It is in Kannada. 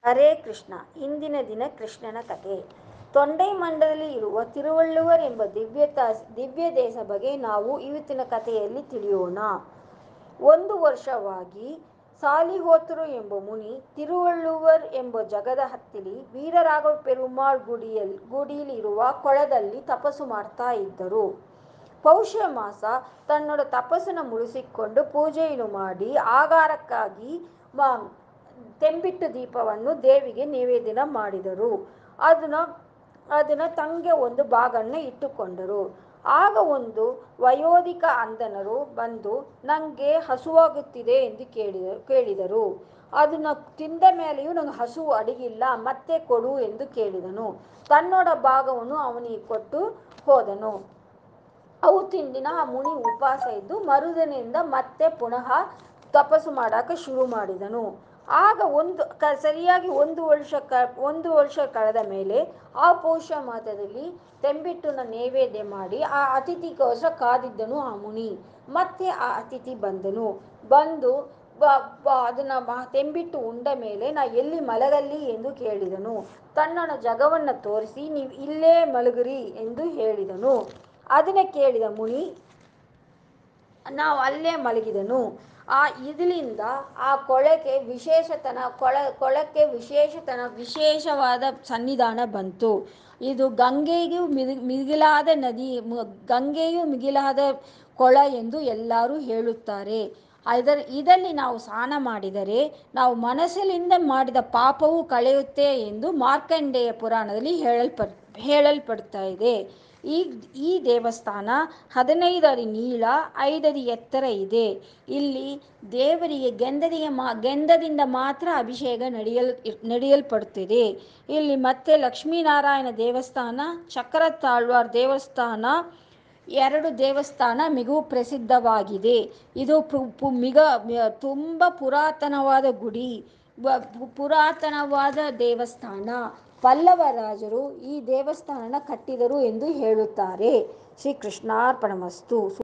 ಹರೇ ಕೃಷ್ಣ ಇಂದಿನ ದಿನ ಕೃಷ್ಣನ ಕಥೆ ತೊಂಡೈಮಂಡಲದಲ್ಲಿ ಇರುವ ತಿರುವಳ್ಳುವರ್ ಎಂಬ ದಿವ್ಯ ದೇಶ ಬಗ್ಗೆ ನಾವು ಇವತ್ತಿನ ಕಥೆಯಲ್ಲಿ ತಿಳಿಯೋಣ ಒಂದು ವರ್ಷವಾಗಿ ಸಾಲಿಹೋತ್ರರು ಎಂಬ ಮುನಿ ತಿರುವಳ್ಳುವರ್ ಎಂಬ ಜಾಗದ ಹತ್ತಿರ ವೀರರಾಘವ ಪೆರುಮಾಳ್ ಗುಡಿಯಿರುವ ಕೊಳದಲ್ಲಿ ತಪಸ್ಸು ಮಾಡ್ತಾ ಇದ್ದರು ಪೌಷ ಮಾಸ ತನ್ನೋಡ ತಪಸ್ಸನ್ನ ಮುಗಿಸಿಕೊಂಡು ಪೂಜೆಯನ್ನು ಮಾಡಿ ಆಗಾರಕ್ಕಾಗಿ ತೆಂಬಿಟ್ಟು ದೀಪವನ್ನು ದೇವಿಗೆ ನೈವೇದ್ಯ ಮಾಡಿದರು ಅದನ್ನ ತಂಗ್ಯ ಒಂದು ಬಾಗನ್ನ ಇಟ್ಟುಕೊಂಡರು ಆಗ ಒಂದು ವಯೋಧಿಕ ಅಂಧರು ಬಂದು ನಂಗೆ ಹಸುವಾಗುತ್ತಿದೆ ಎಂದು ಕೇಳಿದರು ಅದನ್ನ ತಿಂದ ಮೇಲೆಯೂ ನಂಗೆ ಹಸುವು ಅಡಗಿಲ್ಲ ಮತ್ತೆ ಕೊಡು ಎಂದು ಕೇಳಿದನು ತನ್ನೋಡ ಭಾಗವನ್ನು ಅವನಿಗೆ ಕೊಟ್ಟು ಹೋದನು ಅವತ್ತಿನ ದಿನ ಆ ಮುನಿ ಉಪವಾಸ ಇದ್ದು ಮರುದಿನದಿಂದ ಮತ್ತೆ ಪುನಃ ತಪಸ್ಸು ಮಾಡಾಕ ಶುರು ಮಾಡಿದನು ಆಗ ಒಂದು ಸರಿಯಾಗಿ ಒಂದು ವರ್ಷ ಕಳೆದ ಮೇಲೆ ಆ ಪೌಷ ಮಾಸದಲ್ಲಿ ತೆಂಬಿಟ್ಟನ್ನ ನೈವೇದ್ಯ ಮಾಡಿ ಆ ಅತಿಥಿಗೋಸ್ಕರ ಕಾದಿದ್ದನು ಆ ಮುನಿ ಮತ್ತೆ ಆ ಅತಿಥಿ ಬಂದನು ಬಂದು ಅದನ್ನ ತೆಂಬಿಟ್ಟು ಉಂಡ ಮೇಲೆ ನಾ ಎಲ್ಲಿ ಮಲಗಲಿ ಎಂದು ಕೇಳಿದನು ತನ್ನೋಡ ಜಾಗವನ್ನ ತೋರಿಸಿ ನೀವು ಇಲ್ಲೇ ಮಲಗಿರಿ ಎಂದು ಹೇಳಿದನು ಅದನ್ನ ಕೇಳಿದ ಮುನಿ ನಾವು ಅಲ್ಲೇ ಮಲಗಿದನು ಇದರಿಂದ ಆ ಕೊಳಕ್ಕೆ ವಿಶೇಷವಾದ ಸನ್ನಿಧಾನ ಬಂತು ಇದು ಗಂಗೆಗೂ ಮಿಗಿಲಾದ ಕೊಳ ಎಂದು ಎಲ್ಲರೂ ಹೇಳುತ್ತಾರೆ ಇದರಲ್ಲಿ ನಾವು ಸ್ನಾನ ಮಾಡಿದರೆ ನಾವು ಮನಸ್ಸಿನಿಂದ ಮಾಡಿದ ಪಾಪವೂ ಕಳೆಯುತ್ತೆ ಎಂದು ಮಾರ್ಕಂಡೇಯ ಪುರಾಣದಲ್ಲಿ ಹೇಳಲ್ಪಟ್ಟಿದೆ ಈ ದೇವಸ್ಥಾನ ಹದಿನೈದು ಅಡಿ ನೀಳ ಐದು ಅಡಿ ಎತ್ತರ ಇದೆ ಇಲ್ಲಿ ದೇವರಿಗೆ ಗಂಧದಿಂದ ಮಾತ್ರ ಅಭಿಷೇಕ ನಡೆಯಲ್ಪಡುತ್ತದೆ ಇಲ್ಲಿ ಮತ್ತೆ ಲಕ್ಷ್ಮೀನಾರಾಯಣ ದೇವಸ್ಥಾನ ಚಕ್ರತಾಳ್ವಾರ್ ದೇವಸ್ಥಾನ ಎರಡು ದೇವಸ್ಥಾನ ಮಿಗುವು ಪ್ರಸಿದ್ಧವಾಗಿದೆ ಇದು ತುಂಬ ಪುರಾತನವಾದ ಗುಡಿ ಪುರಾತನವಾದ ದೇವಸ್ಥಾನ ಪಲ್ಲವ ರಾಜರು ಈ ದೇವಸ್ಥಾನನ ಕಟ್ಟಿದರು ಎಂದು ಹೇಳುತ್ತಾರೆ ಶ್ರೀ ಕೃಷ್ಣಾರ್ಪಣಮಸ್ತು